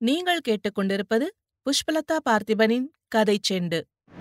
நீங்கள் கேட்டுக்கொண்டிருப்பது புஷ்பலதா பார்த்திபனின் கதைச் செண்டு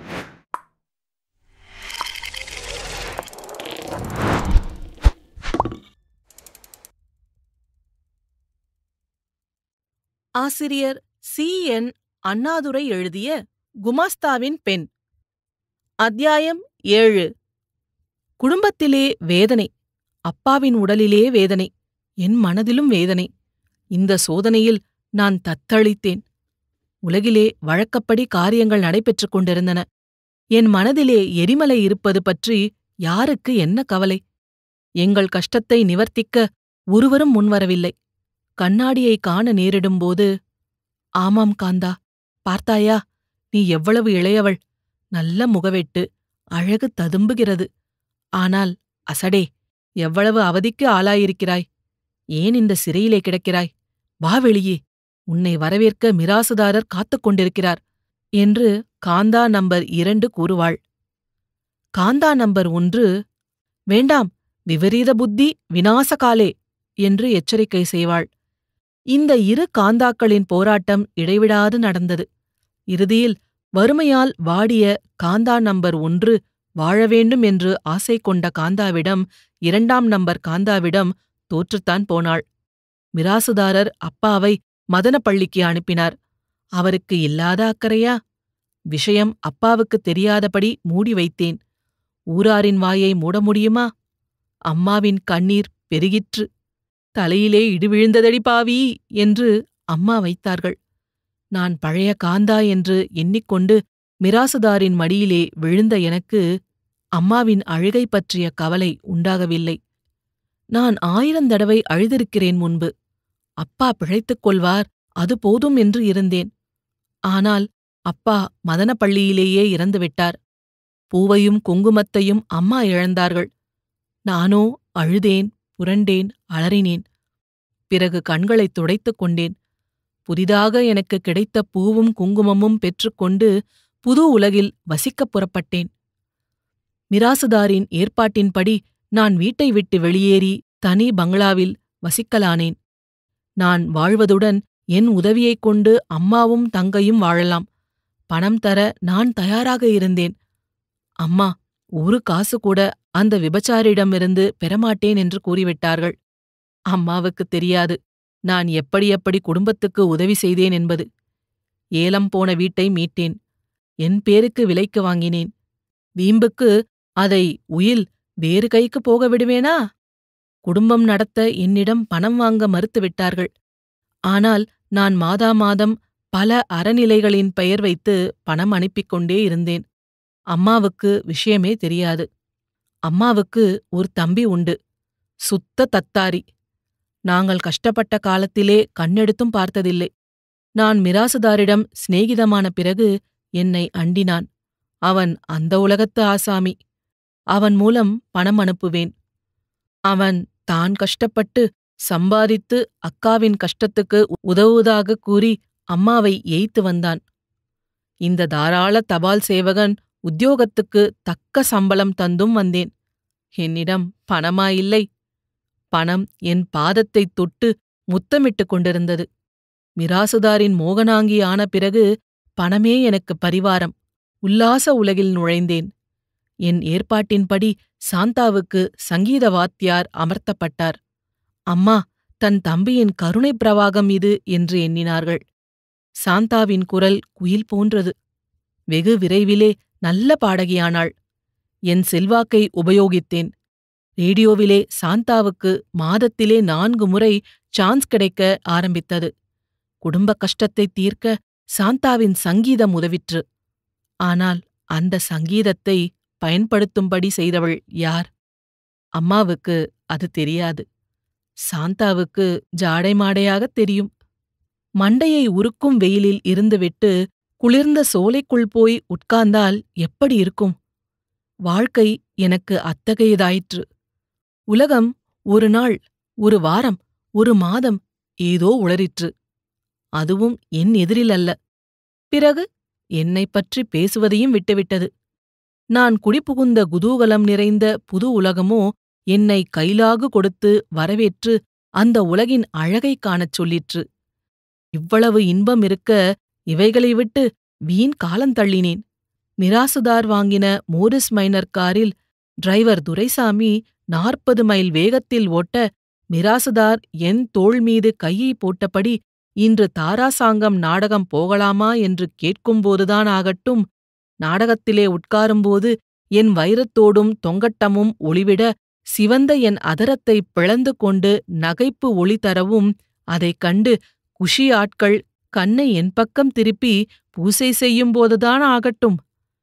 ஆசிரியர் சி என் அண்ணாதுரை எழுதிய குமாஸ்தாவின் பெண் அத்தியாயம் ஏழு குடும்பத்திலே வேதனை அப்பாவின் உடலிலே வேதனை என் மனதிலும் வேதனை இந்த சோதனையில் நான் தத்தளித்தேன் உலகிலே வழக்கப்படி காரியங்கள் நடைபெற்றுக் கொண்டிருந்தன என் மனதிலே எரிமலை இருப்பது பற்றி யாருக்கு என்ன கவலை எங்கள் கஷ்டத்தை நிவர்த்திக்க ஒருவரும் முன்வரவில்லை கண்ணாடியை காண நேரிடும்போது ஆமாம் காந்தா பார்த்தாயா நீ எவ்வளவு இளையவள் நல்ல முகவெட்டு அழகு ததும்புகிறது ஆனால் அசடே எவ்வளவு அவதிக்கு ஆளாயிருக்கிறாய் ஏன் இந்த சிறையிலே கிடக்கிறாய் வா வெளியே உன்னை வரவேற்க மிராசுதாரர் காத்துக் கொண்டிருக்கிறார் என்று காந்தா நம்பர் இரண்டு கூறுவாள் காந்தா நம்பர் ஒன்று வேண்டாம் விபரீத புத்தி விநாசகாலே என்று எச்சரிக்கை செய்வாள் இந்த இரு காந்தாக்களின் போராட்டம் இடைவிடாது நடந்தது இறுதியில் வறுமையால் வாடிய காந்தா நம்பர் ஒன்று வாழ வேண்டும் என்று ஆசை கொண்ட காந்தாவிடம் இரண்டாம் நம்பர் காந்தாவிடம் தோற்றுத்தான் போனாள் மிராசுதாரர் அப்பாவை மதனப்பள்ளிக்கு அனுப்பினார் அவருக்கு இல்லாத அக்கறையா விஷயம் அப்பாவுக்கு தெரியாதபடி மூடி வைத்தேன் ஊராரின் வாயை மூட முடியுமா அம்மாவின் கண்ணீர் பெருகிற்று தலையிலே இடிவிழுந்ததடி பாவி என்று அம்மா வைத்தார்கள் நான் பழைய காந்தா என்று எண்ணிக்கொண்டு மிராசுதாரின் மடியிலே விழுந்த எனக்கு அம்மாவின் அழுகை பற்றிய கவலை உண்டாகவில்லை நான் ஆயிரம் தடவை அழுதிருக்கிறேன் முன்பு அப்பா பிழைத்துக் கொள்வார் அது போதும் என்று இருந்தேன் ஆனால் அப்பா மதனப்பள்ளியிலேயே இறந்துவிட்டார் பூவையும் குங்குமத்தையும் அம்மா இழந்தார்கள் நானோ அழுதேன் புரண்டேன் அலறினேன் பிறகு கண்களைத் துடைத்துக் கொண்டேன் புதிதாக எனக்கு கிடைத்த பூவும் குங்குமமும் பெற்றுக்கொண்டு புது உலகில் வசிக்கப் புறப்பட்டேன் மிராசுதாரின் ஏற்பாட்டின்படி நான் வீட்டை விட்டு வெளியேறி தனி பங்களாவில் வசிக்கலானேன் நான் வாழ்வதுடன் என் உதவியைக் கொண்டு அம்மாவும் தங்கையும் வாழலாம் பணம் தர நான் தயாராக இருந்தேன் அம்மா ஒரு காசு கூட அந்த விபச்சாரியிடமிருந்து பெறமாட்டேன் என்று கூறிவிட்டார்கள் அம்மாவுக்கு தெரியாது நான் எப்படி எப்படி குடும்பத்துக்கு உதவி செய்தேன் என்பது ஏலம் போன வீட்டை மீட்டேன் என் பேருக்கு விலைக்கு வாங்கினேன் வீம்புக்கு அதை உயில் வேறு கைக்கு போக விடுவேனா குடும்பம் நடத்த என்னிடம் பணம் வாங்க மறுத்துவிட்டார்கள் ஆனால் நான் மாதா மாதம் பல அறநிலைகளின் பெயர் வைத்து பணம் அனுப்பிக் கொண்டே இருந்தேன் அம்மாவுக்கு விஷயமே தெரியாது அம்மாவுக்கு ஒரு தம்பி உண்டு சுத்த தத்தாரி நாங்கள் கஷ்டப்பட்ட காலத்திலே கண்ணெடுத்தும் பார்த்ததில்லை நான் மிராசுதாரிடம் சிநேகிதமான பிறகு என்னை அண்டினான் அவன் அந்த உலகத்து ஆசாமி அவன் மூலம் பணம் அனுப்புவேன் அவன் தான் கஷ்டப்பட்டு சம்பாதித்து அக்காவின் கஷ்டத்துக்கு உதவுவதாக கூறி அம்மாவை ஏய்த்து வந்தான் இந்த தாராள தபால் சேவகன் உத்தியோகத்துக்கு தக்க சம்பளம் தந்தும் வந்தேன் என்னிடம் பணமாயில்லை பணம் என் பாதத்தைத் தொட்டு முத்தமிட்டுக் கொண்டிருந்தது மிராசுதாரின் மோகனாங்கி ஆன பிறகு பணமே எனக்கு பரிவாரம் உல்லாச உலகில் நுழைந்தேன் என் ஏற்பாட்டின்படி சாந்தாவுக்கு சங்கீத வாத்தியார் அமர்த்தப்பட்டார் அம்மா தன் தம்பியின் கருணைப் பிரவாகம் இது என்று எண்ணினார்கள் சாந்தாவின் குரல் குயில் போன்றது வெகு விரைவிலே நல்ல பாடகியானாள் என் செல்வாக்கை உபயோகித்தேன் ரேடியோவிலே சாந்தாவுக்கு மாதத்திலே நான்கு முறை சான்ஸ் கிடைக்க ஆரம்பித்தது குடும்ப கஷ்டத்தை தீர்க்க சாந்தாவின் சங்கீதம் உதவிற்று ஆனால் அந்த சங்கீதத்தை பயன்படுத்தும்படி செய்தவள் யார் அம்மாவுக்கு அது தெரியாது சாந்தாவுக்கு ஜாடை மாடையாகத் தெரியும் மண்டையை உருக்கும் வெயிலில் இருந்துவிட்டு குளிர்ந்த சோலைக்குள் போய் உட்கார்ந்தால் எப்படி இருக்கும் வாழ்க்கை எனக்கு அத்தகையதாயிற்று உலகம் ஒரு நாள் ஒரு வாரம் ஒரு மாதம் ஏதோ உளறிற்று அதுவும் என் எதிரில் அல்ல பிறகு என்னைப் பற்றி பேசுவதையும் விட்டுவிட்டது நான் குடிபுகுந்த குதூகலம் நிறைந்த புது உலகமோ என்னை கைலாகு கொடுத்து வரவேற்று அந்த உலகின் அழகைக் காணச் சொல்லிற்று இவ்வளவு இன்பம் இருக்க இவைகளை விட்டு வீண் காலந்தள்ளினேன் மிராசுதார் வாங்கின மோரிஸ் மைனர் காரில் டிரைவர் துரைசாமி நாற்பது மைல் வேகத்தில் ஓட்ட மிராசுதார் என் தோள் மீது கையை போட்டபடி இன்று தாராசாங்கம் நாடகம் போகலாமா என்று கேட்கும்போதுதான் ஆகட்டும் நாடகத்திலே உட்காரும்போது என் வைரத்தோடும் தொங்கட்டமும் ஒளிவிட சிவந்த என் அதரத்தை பிளந்து கொண்டு நகைப்பு ஒளி தரவும் அதைக் கண்டு குஷி ஆட்கள் கண்ணை என் பக்கம் திருப்பி பூசை செய்யும் போதுதான் ஆகட்டும்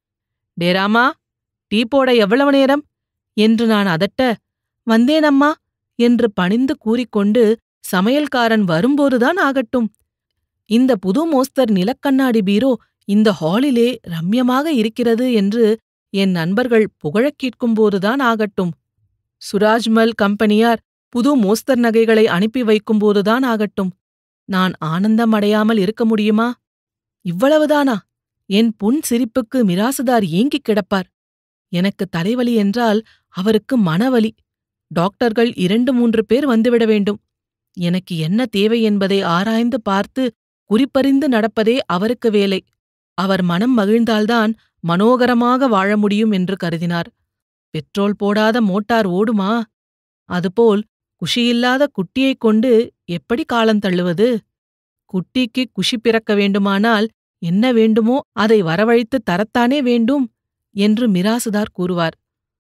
டேராமா டீ போட எவ்வளவு நேரம் என்று நான் அதட்ட வந்தேனம்மா என்று பணிந்து கூறிக்கொண்டு சமையல்காரன் வரும்போதுதான் ஆகட்டும் இந்த புது மோஸ்தர் நிலக்கண்ணாடி பீரோ இந்த ஹாலிலே ரம்யமாக இருக்கிறது என்று என் நண்பர்கள் புகழக் கேட்கும்போதுதான் ஆகட்டும் சுராஜ்மல் கம்பெனியார் புது மோஸ்தர் நகைகளை அனுப்பி வைக்கும்போதுதான் ஆகட்டும் நான் ஆனந்தம் அடையாமல் இருக்க முடியுமா இவ்வளவுதானா என் புன் சிரிப்புக்கு மிராசுதார் ஏங்கிக் கிடப்பார் எனக்கு தலைவலி என்றால் அவருக்கு மனவலி டாக்டர்கள் இரண்டு மூன்று பேர் வந்துவிட வேண்டும் எனக்கு என்ன தேவை என்பதை ஆராய்ந்து பார்த்து குறிப்பறிந்து நடப்பதே அவருக்கு வேலை அவர் மனம் மகிழ்ந்தால்தான் மனோகரமாக வாழ முடியும் என்று கருதினார் பெட்ரோல் போடாத மோட்டார் ஓடுமா அதுபோல் குஷியில்லாத குட்டியைக் கொண்டு எப்படி காலந்தள்ளுவது குட்டிக்கு குஷி பிறக்க வேண்டுமானால் என்ன வேண்டுமோ அதை வரவழைத்து தரத்தானே வேண்டும் என்று மிராசுதார் கூறுவார்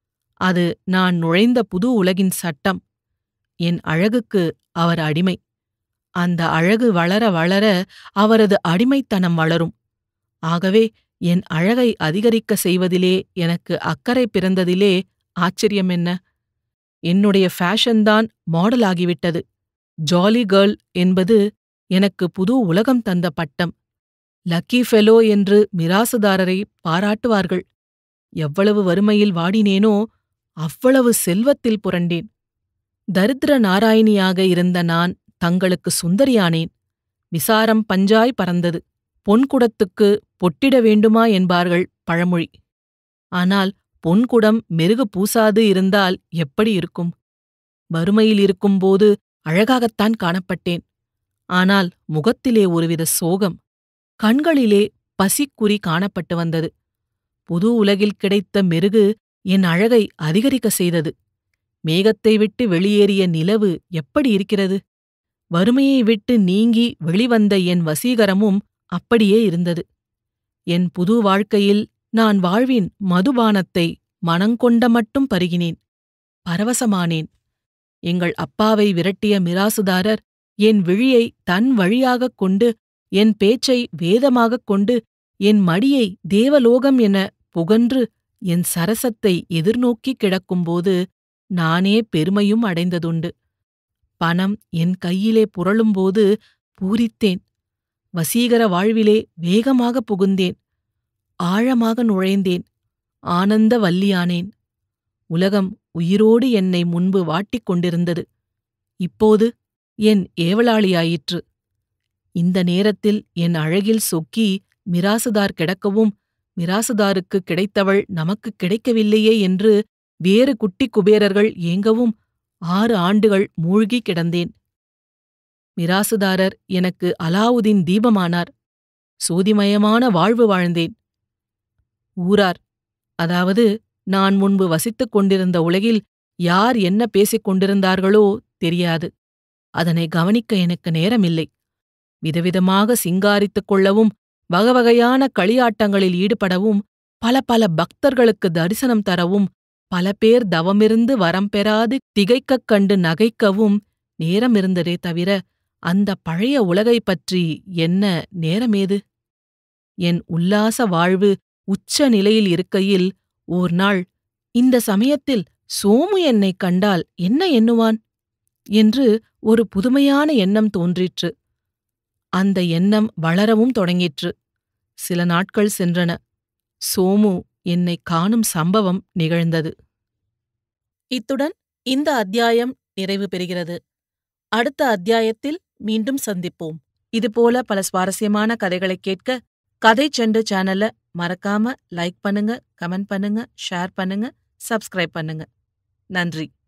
அது நான் நுழைந்த புது உலகின் சட்டம் என் அழகுக்கு அவர் அடிமை அந்த அழகு வளர வளர அவரது அடிமைத்தனம் வளரும் ஆகவே என் அழகை அதிகரிக்க செய்வதிலே எனக்கு அக்கறை பிறந்ததிலே ஆச்சரியம் என்ன என்னுடைய ஃபேஷன்தான் மாடல் ஆகிவிட்டது ஜாலி கேர்ள் என்பது எனக்கு புது உலகம் தந்த பட்டம் லக்கி ஃபெலோ என்று மிராசுதாரரை பாராட்டுவார்கள் எவ்வளவு வறுமையில் வாடினேனோ அவ்வளவு செல்வத்தில் புரண்டேன் தரித்திர நாராயணியாக இருந்த நான் தங்களுக்கு சுந்தரியானேன் விசாரம் பஞ்சாய் பறந்தது பொன்குடத்துக்கு பொட்டிட வேண்டுமா என்பார்கள் பழமொழி ஆனால் பொன்குடம் மெருகு பூசாது இருந்தால் எப்படி இருக்கும் வறுமையில் இருக்கும்போது அழகாகத்தான் காணப்பட்டேன் ஆனால் முகத்திலே ஒருவித சோகம் கண்களிலே பசிக்குறி காணப்பட்டு வந்தது புது உலகில் கிடைத்த மெருகு என் அழகை அதிகரிக்க செய்தது மேகத்தை விட்டு வெளியேறிய நிலவு எப்படி இருக்கிறது வறுமையை விட்டு நீங்கி வெளிவந்த என் வசீகரமும் அப்படியே இருந்தது என் புது வாழ்க்கையில் நான் வாழ்வின் மதுபானத்தை மனங்கொண்ட மட்டும் பருகினேன் பரவசமானேன் எங்கள் அப்பாவை விரட்டிய மிராசுதாரர் என் விழியை தன் வழியாகக் கொண்டு என் பேச்சை வேதமாகக் கொண்டு என் மடியை தேவலோகம் என புகன்று என் சரசத்தை எதிர்நோக்கிக் கிடக்கும்போது நானே பெருமையும் அடைந்ததுண்டு பணம் என் கையிலே புரளும்போது பூரித்தேன் வசீகர வாழ்விலே வேகமாக புகுந்தேன் ஆழமாக நுழைந்தேன் ஆனந்த வல்லியானேன் உலகம் உயிரோடு என்னை முன்பு வாட்டிக் கொண்டிருந்தது இப்போது என் ஏவலாளியாயிற்று இந்த நேரத்தில் என் அழகில் சொக்கி மிராசுதார் கிடக்கவும் மிராசுதாருக்கு கிடைத்தவள் நமக்கு கிடைக்கவில்லையே என்று வேறு குட்டி குபேரர்கள் ஏங்கவும் ஆறு ஆண்டுகள் மூழ்கி கிடந்தேன் மிராசுதாரர் எனக்கு அலாவுதீன் தீபமானார் சோதிமயமான வாழ்வு வாழ்ந்தேன் ஊரார் அதாவது நான் முன்பு வசித்துக் கொண்டிருந்த உலகில் யார் என்ன பேசிக் கொண்டிருந்தார்களோ தெரியாது அதனை கவனிக்க எனக்கு நேரமில்லை விதவிதமாக சிங்காரித்துக் கொள்ளவும் வகவகையான களியாட்டங்களில் ஈடுபடவும் பல பல பக்தர்களுக்கு தரிசனம் தரவும் பல பேர் தவமிருந்து வரம் பெறாது திகைக்கக் கண்டு நகைக்கவும் நேரம் இருந்ததே தவிர அந்த பழைய உலகைப் பற்றி என்ன நேரமேது என் உல்லாச வாழ்வு உச்ச நிலையில் இருக்கையில் ஓர் நாள் இந்த சமயத்தில் சோமு என்னைக் கண்டால் என்ன எண்ணுவான் என்று ஒரு புதுமையான எண்ணம் தோன்றிற்று அந்த எண்ணம் வளரவும் தொடங்கிற்று சில நாட்கள் சென்றன சோமு என்னை காணும் சம்பவம் நிகழ்ந்தது இத்துடன் இந்த அத்தியாயம் நிறைவு பெறுகிறது அடுத்த அத்தியாயத்தில் மீண்டும் சந்திப்போம் இதுபோல பல சுவாரஸ்யமான கதைகளை கேட்க கதை செண்டு சேனலை மறக்காம லைக் பண்ணுங்க கமெண்ட் பண்ணுங்க ஷேர் பண்ணுங்க சப்ஸ்கிரைப் பண்ணுங்க நன்றி